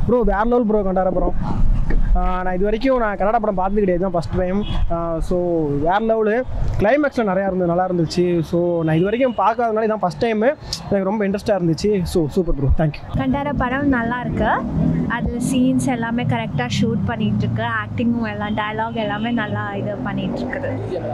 Bro வேற level bro கண்டார படம் ஆஹ் நான் இது வரைக்கும் நான் கன்னட படம் பார்த்தது கிடையாது தான் ஃபஸ்ட் டைம் ஸோ வேற லெவலு கிளைமேக்ஸில் நிறையா இருந்தது நல்லா இருந்துச்சு ஸோ நான் இது வரைக்கும் பார்க்காதனால இதான் ஃபஸ்ட் டைமு எனக்கு ரொம்ப இன்ட்ரெஸ்ட்டாக இருந்துச்சு so super bro thank you Kantara படம் நல்லா இருக்கு அதில் சீன்ஸ் எல்லாமே கரெக்டாக ஷூட் பண்ணிட்டு இருக்கு ஆக்டிங்கும் எல்லாம் டயலாக் எல்லாமே நல்லா இது பண்ணிட்டு இருக்குது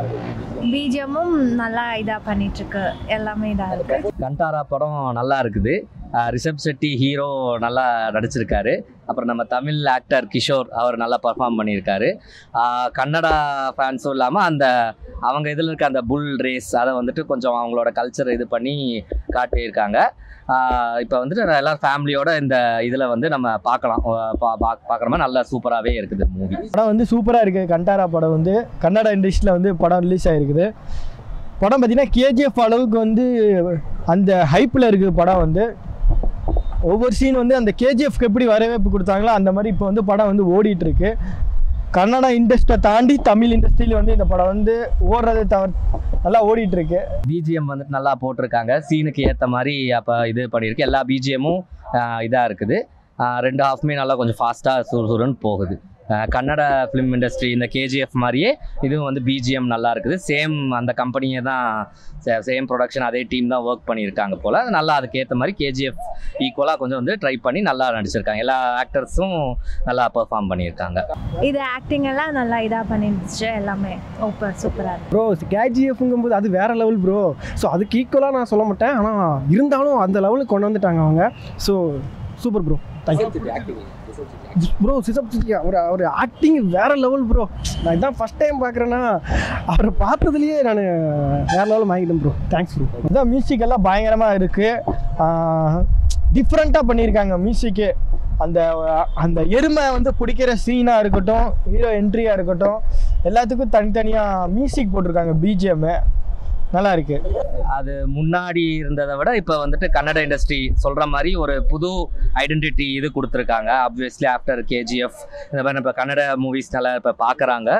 பிஜிஎம்மும் நல்லா இதாக பண்ணிட்டு இருக்கு எல்லாமே இதாக இருக்கு கண்டாரா படம் நல்லா இருக்குது அஹ் ரிஷப் செட்டி ஹீரோ நல்லா நடிச்சிருக்காரு அப்புறம் நம்ம தமிழ் ஆக்டர் கிஷோர் அவர் நல்லா பர்ஃபார்ம் பண்ணியிருக்காரு அஹ் கன்னடா ஃபேன்ஸும் இல்லாமல் அந்த அவங்க இதில் இருக்க அந்த புல் ரேஸ் அதை வந்துட்டு கொஞ்சம் அவங்களோட கல்ச்சர் இது பண்ணி காட்டியிருக்காங்க இப்போ வந்துட்டு எல்லாரும் ஃபேமிலியோட இந்த இதில் வந்து நம்ம பார்க்கலாம் அஹ் பா பா- பார்க்குற மாதிரி நல்லா சூப்பராகவே இருக்குது மூவி படம் வந்து சூப்பராக இருக்குது கண்டாரா படம் வந்து கன்னடா இண்டஸ்ட்ரியில் வந்து படம் ரிலீஸ் ஆகிருக்குது படம் பார்த்தீங்கன்னா கேஜிஎஃப் அளவுக்கு வந்து அந்த ஹைப்பில் இருக்குது படம் வந்து ஒவ்வொரு சீன் வந்து அந்த கேஜிஎஃப்க்கு எப்படி வரவேற்பு கொடுத்தாங்களோ அந்த மாதிரி இப்போ வந்து படம் வந்து ஓடிட்டு இருக்கு கன்னடா இண்டஸ்ட்ரியை தாண்டி தமிழ் இண்டஸ்ட்ரியில் வந்து இந்த படம் வந்து ஓடுறதை தவிர நல்லா ஓடிட்டு இருக்கு பிஜிஎம் வந்துட்டு நல்லா போட்டிருக்காங்க சீனுக்கு ஏற்ற மாதிரி அப்போ இது பண்ணியிருக்கு எல்லா பிஜிஎம்மும் இதாக இருக்குது ஆஹ் ரெண்டு ஹாஃப்மே நல்லா கொஞ்சம் ஃபாஸ்ட்டாக சுறுசுறுன்னு போகுது ஆஹ் கன்னட ஃபிலிம் இண்டஸ்ட்ரி இந்த கேஜிஎஃப் மாதிரியே இதுவும் வந்து பிஜிஎம் நல்லா இருக்குது சேம் அந்த கம்பெனியை தான் சேம் ப்ரொடக்ஷன் அதே டீம் தான் ஒர்க் பண்ணியிருக்காங்க போல் நல்லா அதுக்கேற்ற மாதிரி கேஜிஎஃப் ஈக்குவலாக கொஞ்சம் வந்து ட்ரை பண்ணி நல்லா நடிச்சிருக்காங்க எல்லா ஆக்டர்ஸும் நல்லா பெர்ஃபார்ம் பண்ணியிருக்காங்க இது ஆக்டிங் எல்லாம் நல்லா இதாக பண்ணிருந்துச்சு எல்லாமே சூப்பர் சூப்பராக இருக்கு ப்ரோ கேஜிஎஃப்ங்கும் போது அது வேற லெவல் ப்ரோ ஸோ அதுக்கு ஈக்குவலாக நான் சொல்ல மாட்டேன் ஆனால் இருந்தாலும் அந்த லெவலுக்கு கொண்டு வந்துட்டாங்க அவங்க so super bro thank you bro சிசப் சிட்டி அவர் அவர் ஆக்டிங் வேற லெவல் ப்ரோ நான் இதான் ஃபஸ்ட் டைம் பார்க்குறேன்னா அவரை பார்த்ததுலேயே நான் வேற லெவல் வாங்கிட்டேன் ப்ரோ தேங்க்ஸ் ப்ரோ இதான் மியூசிக் எல்லாம் பயங்கரமாக இருக்குது டிஃப்ரெண்ட்டாக பண்ணியிருக்காங்க மியூசிக்கு அந்த அந்த எருமை வந்து பிடிக்கிற சீனாக இருக்கட்டும் ஹீரோ என்ட்ரியாக இருக்கட்டும் எல்லாத்துக்கும் தனித்தனியாக மியூசிக் போட்டிருக்காங்க பிஜிஎம்மு நல்லா இருக்கு அது முன்னாடி இருந்ததை விட இப்போ வந்துட்டு கன்னட இண்டஸ்ட்ரி சொல்கிற மாதிரி ஒரு புது ஐடென்டிட்டி இது கொடுத்துருக்காங்க ஆப்வியஸ்லி ஆஃப்டர் கேஜிஎஃப் இந்த மாதிரி இப்போ கன்னட மூவிஸ் நல்லா இப்போ பார்க்குறாங்க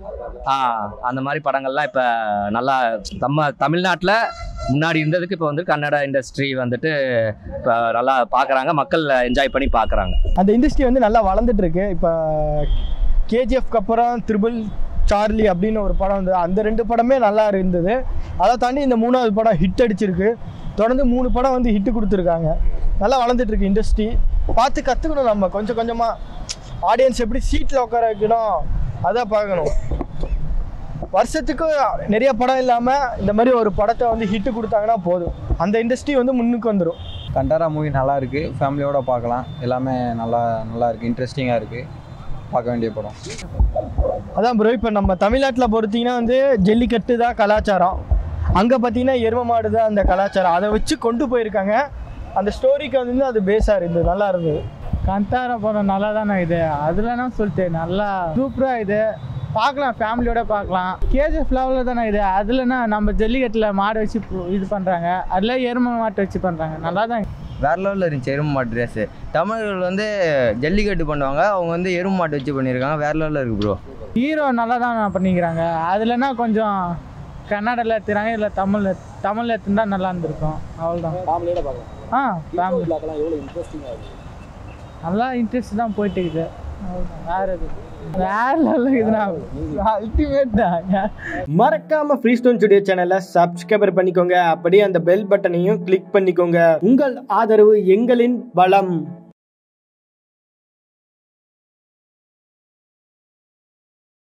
ஆ அந்த மாதிரி படங்கள்லாம் இப்போ நல்லா நம்ம தமிழ்நாட்டில் முன்னாடி இருந்ததுக்கு இப்போ வந்து கன்னட இண்டஸ்ட்ரி வந்துட்டு இப்போ நல்லா பார்க்குறாங்க மக்கள் என்ஜாய் பண்ணி பார்க்குறாங்க அந்த இண்டஸ்ட்ரி வந்து நல்லா வளர்ந்துட்டு இருக்கு இப்போ கேஜிஎஃப்க்கு அப்புறம் த்ரிபிள் சார்லி அப்படின்னு ஒரு படம் வந்தது அந்த ரெண்டு படமே நல்லா இருந்தது அதை தாண்டி இந்த மூணாவது படம் ஹிட் அடிச்சிருக்கு தொடர்ந்து மூணு படம் வந்து ஹிட் கொடுத்துருக்காங்க நல்லா வளர்ந்துட்டு இருக்கு இண்டஸ்ட்ரி பார்த்து கற்றுக்கணும் நம்ம கொஞ்சம் கொஞ்சமாக ஆடியன்ஸ் எப்படி சீட்டில் உட்கார வைக்கணும் அதை பார்க்கணும் வருஷத்துக்கு நிறைய படம் இல்லாமல் இந்த மாதிரி ஒரு படத்தை வந்து ஹிட்டு கொடுத்தாங்கன்னா போதும் அந்த இண்டஸ்ட்ரி வந்து முன்னுக்கு வந்துடும் கண்டாரா மூவி நல்லா இருக்கு ஃபேமிலியோட பார்க்கலாம் எல்லாமே நல்லா நல்லா இருக்கு இன்ட்ரெஸ்டிங்காக இருக்கு பார்க்க வேண்டிய படம் அதான் ப்ரோ இப்போ நம்ம தமிழ்நாட்டில் பொறுத்தீங்கன்னா வந்து ஜல்லிக்கட்டு தான் கலாச்சாரம் அங்கே பார்த்தீங்கன்னா எரும மாடு தான் அந்த கலாச்சாரம் அதை வச்சு கொண்டு போயிருக்காங்க அந்த ஸ்டோரிக்கு வந்து அது பேஸாக இருந்தது நல்லா இருந்தது கந்தார படம் நல்லா தானே இது அதுலனா சொல்லிட்டு நல்லா சூப்பராக இது பார்க்கலாம் ஃபேமிலியோட பார்க்கலாம் கேஜிஎஃப் லெவலில் தானே இது அதுலனா நம்ம ஜல்லிக்கட்டில் மாடு வச்சு பு- இது பண்ணுறாங்க அதில் எருமை மாட்டை வச்சு பண்ணுறாங்க நல்லா தான் வேற லெவலில் இருந்துச்சு எருமை மாட்டு ரேஸு தமிழர்கள் வந்து ஜல்லிக்கட்டு பண்ணுவாங்க அவங்க வந்து எருமை மாட்டு வச்சு பண்ணியிருக்காங்க வேற லெவலில் இருக்கு ப்ரோ ஹீரோ நல்லா தான் பண்ணிக்கிறாங்க அதுலனா கொஞ்சம் கன்னடாவில் எடுத்துக்கிறாங்க இல்லை தமிழில் தமிழில் எடுத்துருந்தா நல்லா இருந்திருக்கும் அவ்வளோதான் ஆ ஃபேமிலி நல்லா இன்ட்ரெஸ்ட் தான் போயிட்டு இருக்குது அவ்வளவுதான். வேற எது வேற லெவலில் இதுனா அல்டிமேட் தான் மறக்காம ஃப்ரீ ஸ்டோன் ஸ்டுடியோ சேனலை சப்ஸ்கிரைபர் பண்ணிக்கோங்க அப்படியே அந்த பெல் பட்டனையும் கிளிக் பண்ணிக்கோங்க உங்கள் ஆதரவு எங்களின் பலம்